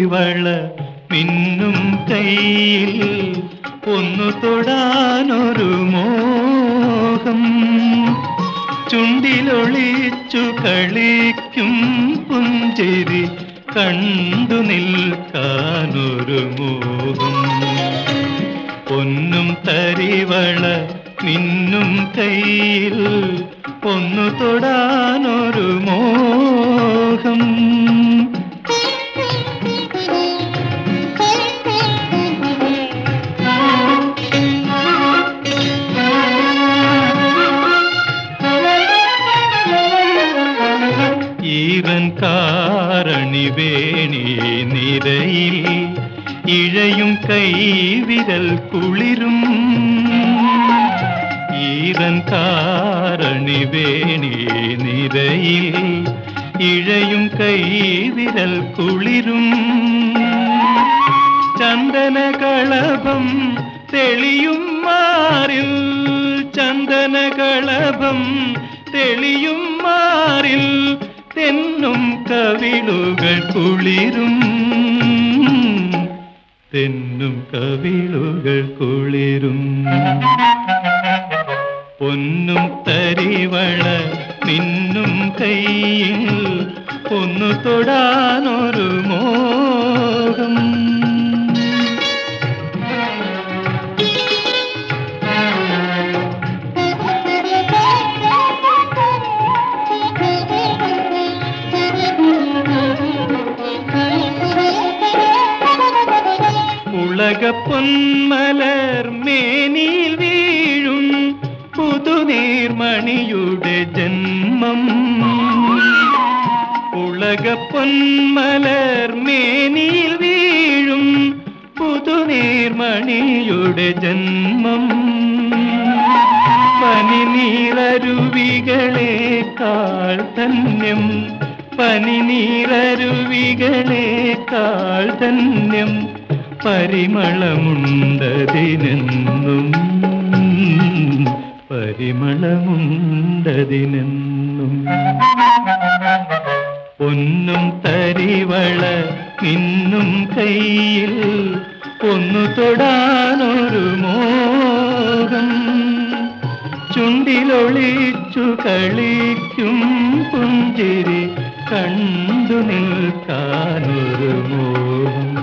തരിവള മിന്നും കയ്യിൽ ഒന്നു തൊടാനൊരു മോഹം ചുണ്ടിലൊളിച്ചു കളിക്കും പുഞ്ചിരി കണ്ടു നിൽക്കാനൊരു മോഹം പൊന്നും തരിവള മിന്നും കയ്യിൽ ഒന്നു തൊടാനൊരു മോഹം ഈറൻ കാരണി വേണി നിരയിൽ ഇഴയും കൈവിരൽ കുളിരും ഈറൻ കാരണി വേണി നിരയിൽ ഇഴയും കൈവിരൽ കുളിരും ചന്ദനകളഭം തെളിയും മാറിൽ ചന്ദനകളഭം തെളിയും മാറിൽ തെന്നും കവിളുകൾ കുളിരും തെന്നും കവിളുകൾ കുളിരും പൊന്നും തരിവള നിന്നും കയ്യിൽ ഒന്നു തൊടാനൊരു മോഹം ഉളക പൊന്മലർ മേനിയിൽ വീഴും പുതുനീർമണിയുടെ ജന്മം ഉളക പൊന്മലർ മേനിയിൽ വീഴും പുതുനീർമണിയുടെ ജന്മം പനിനീറരുവികളേക്കാൾ ധന്യം പനിനീറരുവികളേക്കാൾ ധന്യം പരിമളമുണ്ടതിനെന്നും പരിമളമുണ്ടതിനെന്നും പൊന്നും തരിവള നിന്നും കയ്യിൽ ഒന്നു തൊടാനൊരു മോഹം ചുണ്ടിലൊളിച്ചു കളിക്കും പുഞ്ചിരി കണ്ടു നിൽക്കാനൊരു മോഹം